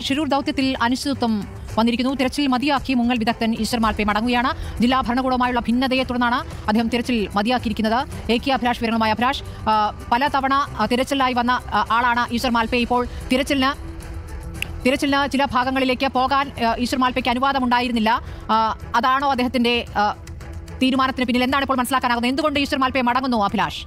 ഷിരൂർ ദൗത്യത്തിൽ അനിശ്ചിതത്വം വന്നിരിക്കുന്നു തിരച്ചിൽ മതിയാക്കി മുങ്ങൽ വിദഗ്ധൻ ഈശ്വർ മാൽപ്പെ മടങ്ങുകയാണ് ജില്ലാ ഭരണകൂടവുമായുള്ള ഭിന്നതയെ തുടർന്നാണ് അദ്ദേഹം തിരച്ചിൽ മതിയാക്കിയിരിക്കുന്നത് എ കെ അഭിലാഷ് വിവരങ്ങളുമായ അഭിലാഷ് ആ, പല തവണ ആ, തിരച്ചിലായി വന്ന ആ, ആളാണ് ഈശ്വർ മാൽപ്പെ ഇപ്പോൾ തിരച്ചിലിന് തിരച്ചിലിന് ചില ഭാഗങ്ങളിലേക്ക് പോകാൻ ആ, ഈശ്വർ മാൽപ്പയ്ക്ക് അനുവാദമുണ്ടായിരുന്നില്ല ആ, അതാണോ അദ്ദേഹത്തിന്റെ ആ, തീരുമാനത്തിന് പിന്നിൽ എന്താണ് ഇപ്പോൾ മനസ്സിലാക്കാനാകുന്നത് എന്തുകൊണ്ട് ഈശ്വർ മാൽപ്പെ മടങ്ങുന്നു അഭിലാഷ്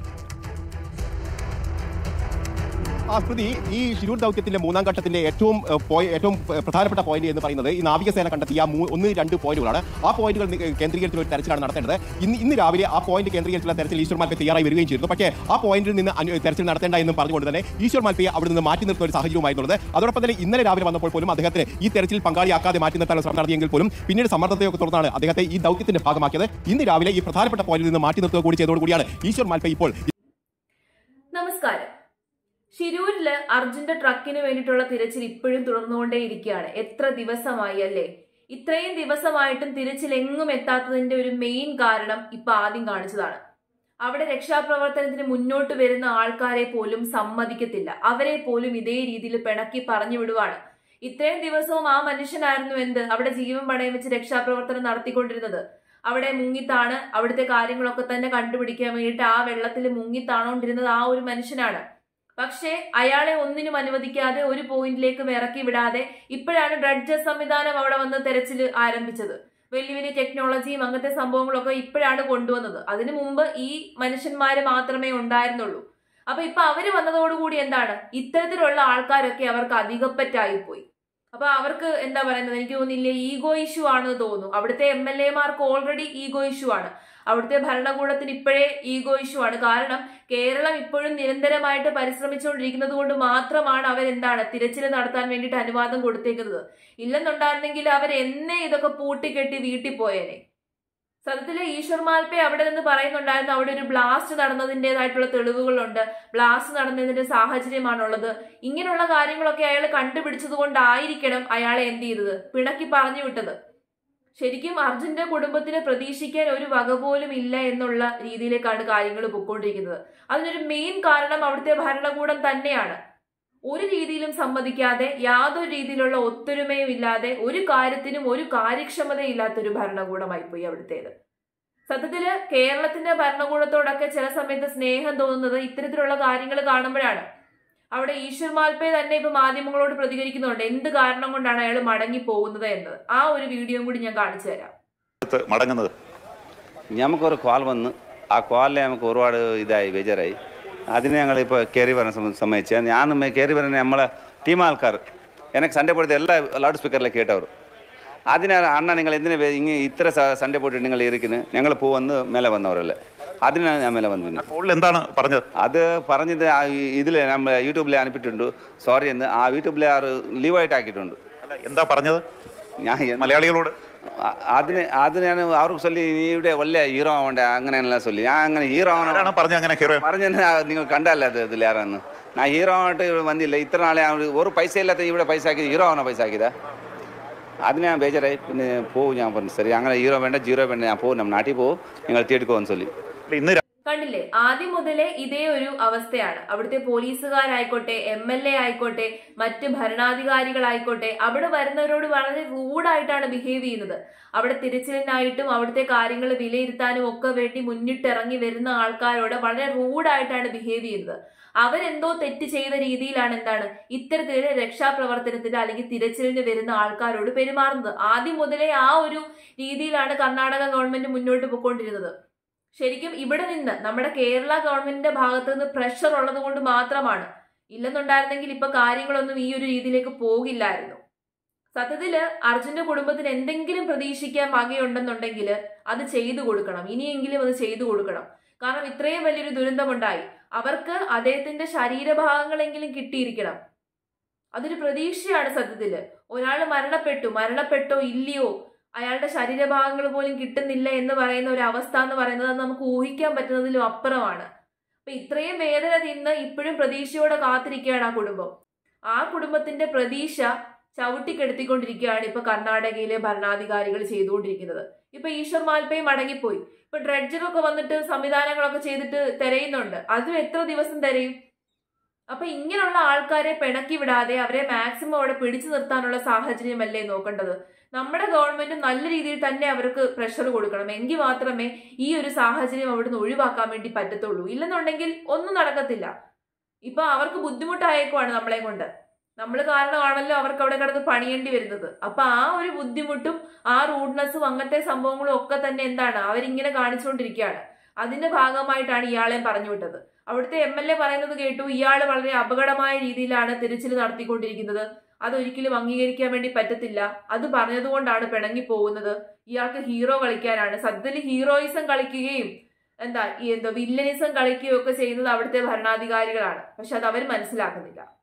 ആ സ്മൃതി ഈ ഷിരൂർ ദൗത്യത്തിന്റെ മൂന്നാം ഘട്ടത്തിന്റെ ഏറ്റവും ഏഹ്, പോയി- ഏറ്റവും ഏഹ്, പ്രധാനപ്പെട്ട പോയിന്റ് എന്ന് പറയുന്നത് ഈ നാവികസേന കണ്ടെത്തിയ മൂ- ഒന്ന് രണ്ട് പോയിന്റുകളാണ് ആ പോയിന്റുകൾ നി- കേന്ദ്രീകരിച്ചുള്ള ഒരു തെരച്ചിലാണ് നടത്തേണ്ടത് ഇന്ന് ഇന്ന് രാവിലെ ആ പോയിന്റ് കേന്ദ്രീകരിച്ചുള്ള തെരച്ചിൽ ഈശ്വർ മാൽപ്പെ തയ്യാറായി വരികയും ചെയ്തിരുന്നു പക്ഷേ ആ പോയിന്റിൽ നിന്ന് അനു- തെരച്ചിൽ നടത്തേണ്ട എന്ന് പറഞ്ഞുകൊണ്ട് തന്നെ ഈശ്വർ മാൽപ്പയെ അവിടെ നിന്ന് മാറ്റി നിർത്തുന്ന ഒരു സാഹചര്യമായിരുന്നത് അതോടൊപ്പം തന്നെ ഇന്നലെ രാവിലെ വന്നപ്പോൾ പോലും അദ്ദേഹത്തിന് ഈ തെരച്ചിൽ പങ്കാളിയാക്കാതെ മാറ്റി നിർത്താനുള്ള ശ്രമം നടത്തിയെങ്കിൽ പോലും പിന്നീട് സമ്മർദ്ദത്തെയൊക്കെ തുടർന്നാണ് അദ്ദേഹത്തെ ഈ ദൗത്യത്തിന്റെ ഭാഗമാക്കിയത് ഇന്ന് രാവിലെ ഈ പ്രധാനപ്പെട്ട പോയിന്റിൽ നിന്ന് മാറ്റി നിർത്തുക കൂടി ചെയ്തതോടുകൂടിയാണ് ഈശ്വർ മാൽപ്പെ ഇപ്പോൾ നമസ്കാരം ഷിരൂരില് അർജുന്റെ ട്രക്കിന് വേണ്ടിയിട്ടുള്ള തിരച്ചിൽ ഇപ്പോഴും തുടർന്നുകൊണ്ടേയിരിക്കുകയാണ് എത്ര ദിവസമായി അല്ലേ ഇത്രയും ദിവസമായിട്ടും തിരച്ചിൽ എങ്ങും എത്താത്തതിന്റെ ഒരു മെയിൻ കാരണം ഇപ്പൊ ആദ്യം കാണിച്ചതാണ് അവിടെ രക്ഷാപ്രവർത്തനത്തിന് മുന്നോട്ട് വരുന്ന ആൾക്കാരെ പോലും സമ്മതിക്കത്തില്ല അവരെ പോലും ഇതേ രീതിയിൽ പിണക്കി പറഞ്ഞു വിടുവാണ് ഇത്രയും ദിവസവും ആ മനുഷ്യനായിരുന്നു എന്ത് അവിടെ ജീവൻ പണയം വെച്ച് രക്ഷാപ്രവർത്തനം നടത്തിക്കൊണ്ടിരുന്നത് അവിടെ മുങ്ങിത്താണ് അവിടുത്തെ കാര്യങ്ങളൊക്കെ തന്നെ കണ്ടുപിടിക്കാൻ വേണ്ടിയിട്ട് ആ വെള്ളത്തിൽ മുങ്ങിത്താണോണ്ടിരുന്നത് ആ ഒരു മനുഷ്യനാണ് പക്ഷേ അയാളെ ഒന്നിനും അനുവദിക്കാതെ ഒരു പോയിന്റിലേക്കും ഇറക്കി വിടാതെ ഇപ്പോഴാണ് ഡ്രഡ്ജർ സംവിധാനം അവിടെ വന്ന് തെരച്ചിൽ ആരംഭിച്ചത് വലിയ വലിയ ടെക്നോളജിയും അങ്ങനത്തെ സംഭവങ്ങളൊക്കെ ഇപ്പോഴാണ് കൊണ്ടുവന്നത് അതിനു മുമ്പ് ഈ മനുഷ്യന്മാര് മാത്രമേ ഉണ്ടായിരുന്നുള്ളൂ അപ്പൊ ഇപ്പൊ അവര് വന്നതോടുകൂടി എന്താണ് ഇത്തരത്തിലുള്ള ആൾക്കാരൊക്കെ അവർക്ക് അധികപ്പറ്റായി പോയി അപ്പൊ അവർക്ക് എന്താ പറയുന്നത് എനിക്ക് തോന്നുന്നില്ല ഈഗോ ഇഷ്യൂ ആണെന്ന് തോന്നുന്നു അവിടുത്തെ എം എൽ എമാർക്ക് ഓൾറെഡി ഈഗോ ഇഷ്യൂ ആണ് അവിടുത്തെ ഭരണകൂടത്തിന് ഇപ്പോഴേ ഈഗോ ഇഷ്യൂ ആണ് കാരണം കേരളം ഇപ്പോഴും നിരന്തരമായിട്ട് പരിശ്രമിച്ചുകൊണ്ടിരിക്കുന്നത് കൊണ്ട് മാത്രമാണ് അവർ എന്താണ് തിരച്ചിൽ നടത്താൻ വേണ്ടിയിട്ട് അനുവാദം കൊടുത്തേക്കുന്നത് ഇല്ലെന്നുണ്ടായിരുന്നെങ്കിൽ അവർ എന്നേ ഇതൊക്കെ പൂട്ടിക്കെട്ടി വീട്ടിൽ പോയേനെ സത്യത്തില് ഈശ്വർ മാൽപ്പെ അവിടെ നിന്ന് പറയുന്നുണ്ടായിരുന്നു അവിടെ ഒരു ബ്ലാസ്റ്റ് നടന്നതിൻ്റെതായിട്ടുള്ള തെളിവുകളുണ്ട് ബ്ലാസ്റ്റ് നടന്നതിന്റെ സാഹചര്യമാണുള്ളത് ഇങ്ങനെയുള്ള കാര്യങ്ങളൊക്കെ അയാൾ കണ്ടുപിടിച്ചത് കൊണ്ടായിരിക്കണം അയാളെ എന്ത് ചെയ്തത് പിണക്കി പറഞ്ഞു വിട്ടത് ശരിക്കും അർജുന്റെ കുടുംബത്തിന് പ്രതീക്ഷിക്കാൻ ഒരു വക പോലും ഇല്ല എന്നുള്ള രീതിയിലേക്കാണ് കാര്യങ്ങൾ പൊയ്ക്കൊണ്ടിരിക്കുന്നത് അതിനൊരു മെയിൻ കാരണം അവിടുത്തെ ഭരണകൂടം തന്നെയാണ് ഒരു രീതിയിലും സമ്മതിക്കാതെ യാതൊരു രീതിയിലുള്ള ഒത്തൊരുമയും ഇല്ലാതെ ഒരു കാര്യത്തിനും ഒരു കാര്യക്ഷമതയും ഇല്ലാത്തൊരു ഭരണകൂടമായി പോയി അവിടുത്തേത് സത്യത്തില് കേരളത്തിന്റെ ഭരണകൂടത്തോടൊക്കെ ചില സമയത്ത് സ്നേഹം തോന്നുന്നത് ഇത്തരത്തിലുള്ള കാര്യങ്ങൾ കാണുമ്പോഴാണ് അവിടെ ഈശ്വർ മാൽപ്പെ തന്നെ ഇപ്പൊ മാധ്യമങ്ങളോട് പ്രതികരിക്കുന്നുണ്ട് എന്ത് കാരണം കൊണ്ടാണ് അയാൾ മടങ്ങി പോകുന്നത് എന്നത് ആ ഒരു വീഡിയോയും കൂടി ഞാൻ കാണിച്ചു തരാം അടുത്ത് മടങ്ങുന്നത് നമുക്കൊരു കോൾ വന്ന് ആ കോളിൽ നമുക്ക് ഒരുപാട് ഇതായി ബേജാറായി അതിന് ഞങ്ങളിപ്പോൾ കയറി വരാൻ സമ്മ- സമ്മതിച്ച ഞാനും കയറി വരാൻ നമ്മളെ ടീം ആൾക്കാർ എനിക്ക് സൺഡേ പോയിട്ട് എല്ലാ ലൗഡ് സ്പീക്കറിലെ കേട്ടവർ അതിന് അണ്ണ നിങ്ങൾ എന്തിനാ വേ- ഇങ്ങ ഇത്ര സ- സൺഡേ പോയിട്ട് നിങ്ങൾ ഇരിക്കുന്നത് ഞങ്ങൾ പോ വന്ന് മേലെ വന്നവരല്ലേ അതിനാണ് ഞാൻ മേലെ വന്നത് ഫോണിൽ എന്താണ് പറഞ്ഞത് അത് പറഞ്ഞത് ഇതിൽ നമ്മൾ യൂട്യൂബിൽ അനുപ്പിട്ടുണ്ട് സോറി എന്ന് ആ യൂട്യൂബിൽ ആ ലീവായിട്ട് ആക്കിയിട്ടുണ്ട് അല്ല, എന്താ പറഞ്ഞത് ഞാൻ എന്ത് മലയാളികളോട് അ- അതിന് അതിന് ഞാൻ അവർക്ക് சொல்லி നീ ഇവിടെ വലിയ ഹീറോ ആവണ്ട അങ്ങനെയെല്ലാം சொல்லி ഞാൻ അങ്ങനെ ഹീറോ ആരാണ് ആവണം പറഞ്ഞത് അങ്ങനെ ഹീറോ പറഞ്ഞ നിങ്ങൾ കണ്ടല്ല അത് ഇതിൽ ആരാന്ന് ഞാൻ ഹീറോ ആയിട്ട് ഇവിടെ വന്നില്ല ഇത്ര നാളെ ആ ഒരു- ഒരു പൈസ ഇല്ലാത്ത ഇവിടെ പൈസ ആക്കി ഹീറോ ആവണ പൈസ ആക്കിയതാ അതിന് ഞാൻ ബേജാറായി പിന്നെ പോവും ഞാൻ പറഞ്ഞു ശരി അങ്ങനെ ഹീറോ വേണ്ട ജീറോ വേണ്ട ഞാൻ പോകും നമ്മൾ നാട്ടിൽ പോകും നിങ്ങൾ തേടിക്കോന്ന് சொல்லி ഇന്ന് രാ- കണ്ടില്ലേ ആദ്യം മുതലേ ഇതേ ഒരു അവസ്ഥയാണ് അവിടുത്തെ പോലീസുകാരായിക്കോട്ടെ എം എൽ എ ആയിക്കോട്ടെ മറ്റ് ഭരണാധികാരികളായിക്കോട്ടെ അവിടെ വരുന്നവരോട് വളരെ റൂഡായിട്ടാണ് ബിഹേവ് ചെയ്യുന്നത് അവിടെ തിരച്ചിലിനായിട്ടും അവിടുത്തെ കാര്യങ്ങൾ വിലയിരുത്താനും ഒക്കെ വേണ്ടി മുന്നിട്ടിറങ്ങി വരുന്ന ആൾക്കാരോട് വളരെ റൂഡായിട്ടാണ് ബിഹേവ് ചെയ്യുന്നത് അവരെന്തോ തെറ്റ് ചെയ്ത രീതിയിലാണ് എന്താണ് ഇത്തരത്തിലുള്ള രക്ഷാപ്രവർത്തനത്തിന് അല്ലെങ്കിൽ തിരച്ചിലിന് വരുന്ന ആൾക്കാരോട് പെരുമാറുന്നത് ആദ്യം മുതലേ ആ ഒരു രീതിയിലാണ് കർണാടക ഗവൺമെന്റ് മുന്നോട്ട് പോയിക്കൊണ്ടിരുന്നത് ശരിക്കും ഇവിടെ നിന്ന് നമ്മുടെ കേരള ഗവൺമെന്റിന്റെ ഭാഗത്ത് നിന്ന് പ്രഷർ ഉള്ളത് കൊണ്ട് മാത്രമാണ് ഇല്ലെന്നുണ്ടായിരുന്നെങ്കിൽ ഇപ്പൊ കാര്യങ്ങളൊന്നും ഈ ഒരു രീതിയിലേക്ക് പോകില്ലായിരുന്നു സത്യത്തില് അർജുന്റെ കുടുംബത്തിന് എന്തെങ്കിലും പ്രതീക്ഷിക്കാൻ വകയുണ്ടെന്നുണ്ടെങ്കിൽ അത് ചെയ്തു കൊടുക്കണം ഇനിയെങ്കിലും അത് ചെയ്തു കൊടുക്കണം കാരണം ഇത്രയും വലിയൊരു ദുരന്തമുണ്ടായി അവർക്ക് അദ്ദേഹത്തിന്റെ ശരീരഭാഗങ്ങളെങ്കിലും കിട്ടിയിരിക്കണം അതൊരു പ്രതീക്ഷയാണ് സത്യത്തില് ഒരാൾ മരണപ്പെട്ടു മരണപ്പെട്ടോ ഇല്ലയോ അയാളുടെ ശരീരഭാഗങ്ങൾ പോലും കിട്ടുന്നില്ല എന്ന് പറയുന്ന ഒരു അവസ്ഥ എന്ന് പറയുന്നത് അത് നമുക്ക് ഊഹിക്കാൻ പറ്റുന്നതിലും അപ്പുറമാണ് അപ്പൊ ഇത്രയും വേദന തിന്ന് ഇപ്പോഴും പ്രതീക്ഷയോടെ കാത്തിരിക്കുകയാണ് ആ കുടുംബം ആ കുടുംബത്തിന്റെ പ്രതീക്ഷ ചവിട്ടിക്കെടുത്തിക്കൊണ്ടിരിക്കുകയാണ് ഇപ്പൊ കർണാടകയിലെ ഭരണാധികാരികൾ ചെയ്തുകൊണ്ടിരിക്കുന്നത് ഇപ്പൊ ഈശ്വർ മാൽപ്പയും മടങ്ങിപ്പോയി ഇപ്പൊ ഡ്രഡ്ജറൊക്കെ വന്നിട്ട് സംവിധാനങ്ങളൊക്കെ ചെയ്തിട്ട് തിരയുന്നുണ്ട് അതും എത്ര ദിവസം തിരയും അപ്പൊ ഇങ്ങനെയുള്ള ആൾക്കാരെ പിണക്കി വിടാതെ അവരെ മാക്സിമം അവിടെ പിടിച്ചു നിർത്താനുള്ള സാഹചര്യമല്ലേ നോക്കേണ്ടത് നമ്മുടെ ഗവൺമെന്റ് നല്ല രീതിയിൽ തന്നെ അവർക്ക് പ്രഷർ കൊടുക്കണം എങ്കിൽ മാത്രമേ ഈ ഒരു സാഹചര്യം അവിടുന്ന് ഒഴിവാക്കാൻ വേണ്ടി പറ്റത്തുള്ളൂ ഇല്ലെന്നുണ്ടെങ്കിൽ ഒന്നും നടക്കത്തില്ല ഇപ്പൊ അവർക്ക് ബുദ്ധിമുട്ടായേക്കുവാണ് നമ്മളെ കൊണ്ട് നമ്മൾ കാരണമാണല്ലോ അവർക്ക് അവിടെ കിടന്ന് പണിയേണ്ടി വരുന്നത് അപ്പൊ ആ ഒരു ബുദ്ധിമുട്ടും ആ റൂഡ്നെസ്സും അങ്ങനത്തെ സംഭവങ്ങളും ഒക്കെ തന്നെ എന്താണ് അവരിങ്ങനെ കാണിച്ചുകൊണ്ടിരിക്കുകയാണ് അതിന്റെ ഭാഗമായിട്ടാണ് ഇയാളെ പറഞ്ഞു വിട്ടത് അവിടുത്തെ എം എൽ എ പറയുന്നത് കേട്ടു ഇയാൾ വളരെ അപകടമായ രീതിയിലാണ് തിരച്ചിൽ നടത്തിക്കൊണ്ടിരിക്കുന്നത് അതൊരിക്കലും അംഗീകരിക്കാൻ വേണ്ടി പറ്റത്തില്ല അത് പറഞ്ഞതുകൊണ്ടാണ് പിണങ്ങി പോകുന്നത് ഇയാൾക്ക് ഹീറോ കളിക്കാനാണ് സത്യത്തിൽ ഹീറോയിസം കളിക്കുകയും എന്താ ഈ എന്താ വില്ലനിസം കളിക്കുകയും ഒക്കെ ചെയ്യുന്നത് അവിടുത്തെ ഭരണാധികാരികളാണ് പക്ഷെ അത് അവർ മനസ്സിലാക്കുന്നില്ല